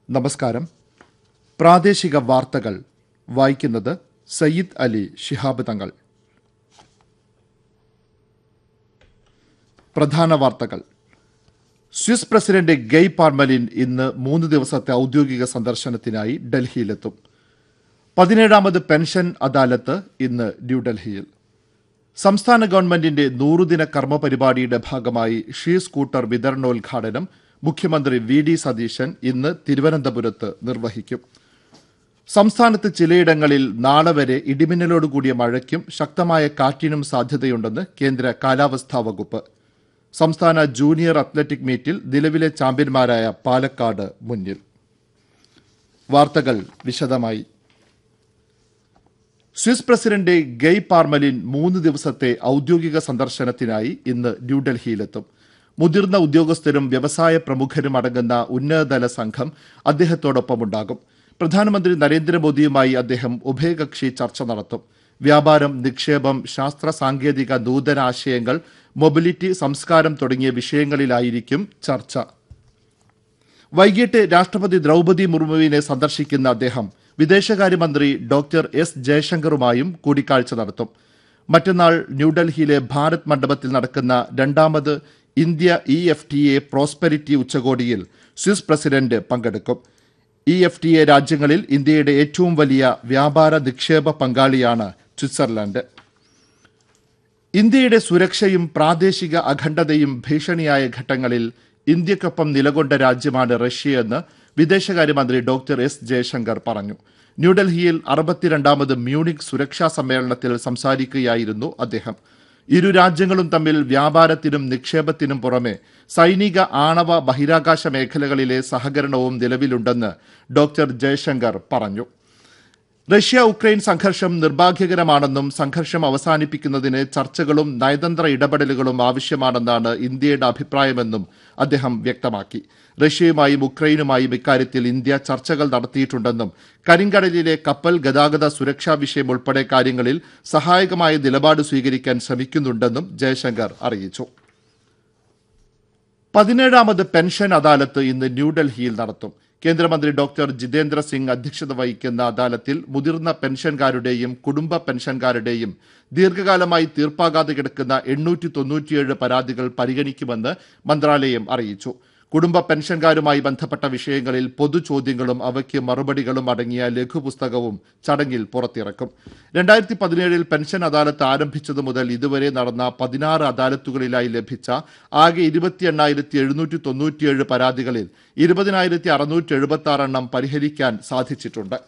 നമസ്കാരം പ്രാദേശിക വാർത്തകൾ വായിക്കുന്നത് സയ്യിദ് അലി ശിഹാബ് തങ്ങൾ പ്രധാന വാർത്തകൾ സ്വിസ് പ്രസിഡന്റ് ഗെയ് പാർമലിൻ ഇന്ന് മൂന്ന് ദിവസത്തെ ഔദ്യോഗിക സന്ദർശനത്തിനായി ഡൽഹിയിലെത്തും പതിനേഴാമത് പെൻഷൻ അദാലത്ത് ഇന്ന് ന്യൂഡൽഹിയിൽ സംസ്ഥാന ഗവൺമെന്റിന്റെ നൂറുദിന കർമ്മ പരിപാടിയുടെ ഭാഗമായി ഷീ സ്കൂട്ടർ വിതരണോദ്ഘാടനം മുഖ്യമന്ത്രി വി ഡി സതീശൻ ഇന്ന് തിരുവനന്തപുരത്ത് നിർവഹിക്കും സംസ്ഥാനത്ത് ചിലയിടങ്ങളിൽ നാളെ വരെ ഇടിമിന്നലോടുകൂടിയ മഴയ്ക്കും ശക്തമായ കാറ്റിനും സാധ്യതയുണ്ടെന്ന് കേന്ദ്ര കാലാവസ്ഥാ വകുപ്പ് സംസ്ഥാന ജൂനിയർ അത്ലറ്റിക് മീറ്റിൽ നിലവിലെ ചാമ്പ്യന്മാരായ പാലക്കാട് മുന്നിൽ വാർത്തകൾ വിശദമായി സ്വിസ് പ്രസിഡന്റ് ഗെയ് പാർമലിൻ മൂന്ന് ദിവസത്തെ ഔദ്യോഗിക സന്ദർശനത്തിനായി ഇന്ന് ന്യൂഡൽഹിയിലെത്തും മുതിർന്ന ഉദ്യോഗസ്ഥരും വ്യവസായ പ്രമുഖരും അടങ്ങുന്ന ഉന്നതതല സംഘം അദ്ദേഹത്തോടൊപ്പമുണ്ടാകും പ്രധാനമന്ത്രി നരേന്ദ്രമോദിയുമായി അദ്ദേഹം ഉഭയകക്ഷി ചർച്ച നടത്തും വ്യാപാരം നിക്ഷേപം ശാസ്ത്ര സാങ്കേതിക നൂതന ആശയങ്ങൾ മൊബിലിറ്റി സംസ്കാരം തുടങ്ങിയ വിഷയങ്ങളിലായിരിക്കും ചർച്ച വൈകിട്ട് രാഷ്ട്രപതി ദ്രൗപതി മുർമുവിനെ സന്ദർശിക്കുന്ന അദ്ദേഹം വിദേശകാര്യമന്ത്രി ഡോക്ടർ എസ് ജയശങ്കറുമായും കൂടിക്കാഴ്ച നടത്തും മറ്റന്നാൾ ന്യൂഡൽഹിയിലെ ഭാരത് മണ്ഡപത്തിൽ നടക്കുന്ന രണ്ടാമത് India E F T A prosperity ഉച്ചകോടിയിൽ സ്വിസ് പ്രസിഡന്റ് പങ്കെടുക്കും ഇ എഫ് ടി എ രാജ്യങ്ങളിൽ ഇന്ത്യയുടെ ഏറ്റവും വലിയ വ്യാപാര നിക്ഷേപ പങ്കാളിയാണ് സ്വിറ്റ്സർലൻഡ് ഇന്ത്യയുടെ സുരക്ഷയും പ്രാദേശിക അഖണ്ഡതയും ഭീഷണിയായ ഘട്ടങ്ങളിൽ ഇന്ത്യക്കൊപ്പം നിലകൊണ്ട രാജ്യമാണ് റഷ്യയെന്ന് വിദേശകാര്യമന്ത്രി ഡോക്ടർ എസ് ജയശങ്കർ പറഞ്ഞു ന്യൂഡൽഹിയിൽ അറുപത്തിരണ്ടാമത് മ്യൂണിക് സുരക്ഷാ സമ്മേളനത്തിൽ സംസാരിക്കുകയായിരുന്നു അദ്ദേഹം ഇരു രാജ്യങ്ങളും തമ്മിൽ വ്യാപാരത്തിനും നിക്ഷേപത്തിനും പുറമെ സൈനിക ആണവ ബഹിരാകാശ മേഖലകളിലെ സഹകരണവും നിലവിലുണ്ടെന്ന് ഡോക്ടർ ജയശങ്കർ പറഞ്ഞു റഷ്യ ഉക്രൈൻ സംഘർഷം നിർഭാഗ്യകരമാണെന്നും സംഘർഷം അവസാനിപ്പിക്കുന്നതിന് ചർച്ചകളും നയതന്ത്ര ഇടപെടലുകളും ആവശ്യമാണെന്നാണ് ഇന്ത്യയുടെ അഭിപ്രായമെന്നും അദ്ദേഹം വ്യക്തമാക്കി റഷ്യയുമായും ഉക്രൈനുമായും ഇക്കാര്യത്തിൽ ഇന്ത്യ ചർച്ചകൾ നടത്തിയിട്ടുണ്ടെന്നും കരിങ്കടലിലെ കപ്പൽ ഗതാഗത സുരക്ഷാ വിഷയം ഉൾപ്പെടെ കാര്യങ്ങളിൽ സഹായകമായ നിലപാട് സ്വീകരിക്കാൻ ശ്രമിക്കുന്നുണ്ടെന്നും ജയശങ്കർ അറിയിച്ചു പതിനേഴാമത് പെൻഷൻ അദാലത്ത് ഇന്ന് ന്യൂഡൽഹിയിൽ നടത്തും കേന്ദ്രമന്ത്രി ഡോക്ടർ ജിതേന്ദ്ര സിംഗ് അധ്യക്ഷത വഹിക്കുന്ന അദാലത്തിൽ മുതിർന്ന പെൻഷൻകാരുടെയും കുടുംബ പെൻഷൻകാരുടെയും ദീർഘകാലമായി തീർപ്പാകാതെ കിടക്കുന്ന എണ്ണൂറ്റി തൊണ്ണൂറ്റിയേഴ് പരാതികൾ പരിഗണിക്കുമെന്ന് മന്ത്രാലയം അറിയിച്ചു കുടുംബ പെൻഷൻകാരുമായി ബന്ധപ്പെട്ട വിഷയങ്ങളിൽ പൊതു ചോദ്യങ്ങളും അവയ്ക്ക് മറുപടികളും അടങ്ങിയ ലഘുപുസ്തകവും ചടങ്ങിൽ പുറത്തിറക്കും രണ്ടായിരത്തി പതിനേഴിൽ പെൻഷൻ അദാലത്ത് ആരംഭിച്ചതു മുതൽ ഇതുവരെ നടന്ന പതിനാറ് അദാലത്തുകളിലായി ലഭിച്ച ആകെ ഇരുപത്തി എണ്ണായിരത്തി എഴുന്നൂറ്റി തൊണ്ണൂറ്റിയേഴ് പരാതികളിൽ ഇരുപതിനായിരത്തി അറുന്നൂറ്റി എഴുപത്തി ആറ് എണ്ണം പരിഹരിക്കാൻ സാധിച്ചിട്ടുണ്ട്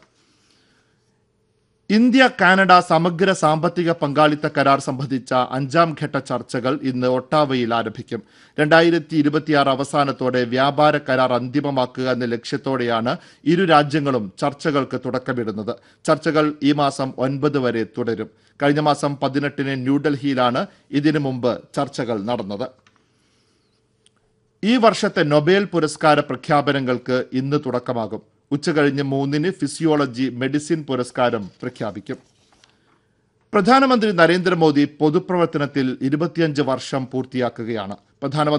ഇന്ത്യ കാനഡ സമഗ്ര സാമ്പത്തിക പങ്കാളിത്ത കരാർ സംബന്ധിച്ച അഞ്ചാം ഘട്ട ചർച്ചകൾ ഇന്ന് ഒട്ടാവയിൽ ആരംഭിക്കും രണ്ടായിരത്തി ഇരുപത്തിയാറ് അവസാനത്തോടെ വ്യാപാര കരാർ അന്തിമമാക്കുക എന്ന ലക്ഷ്യത്തോടെയാണ് ഇരു രാജ്യങ്ങളും ചർച്ചകൾക്ക് തുടക്കമിടുന്നത് ചർച്ചകൾ ഈ മാസം ഒൻപത് വരെ തുടരും കഴിഞ്ഞ മാസം പതിനെട്ടിന് ന്യൂഡൽഹിയിലാണ് ഇതിനു മുമ്പ് ചർച്ചകൾ നടന്നത് ഈ വർഷത്തെ നൊബേൽ പുരസ്കാര പ്രഖ്യാപനങ്ങൾക്ക് ഇന്ന് തുടക്കമാകും ഉച്ചകഴിഞ്ഞ് മൂന്നിന് ഫിസിയോളജി മെഡിസിൻ പുരസ്കാരം പ്രഖ്യാപിക്കും പ്രധാനമന്ത്രി നരേന്ദ്രമോദി പൊതുപ്രവർത്തനത്തിൽ ഇരുപത്തിയഞ്ച് വർഷം പൂർത്തിയാക്കുകയാണ് പ്രധാനമന്ത്രി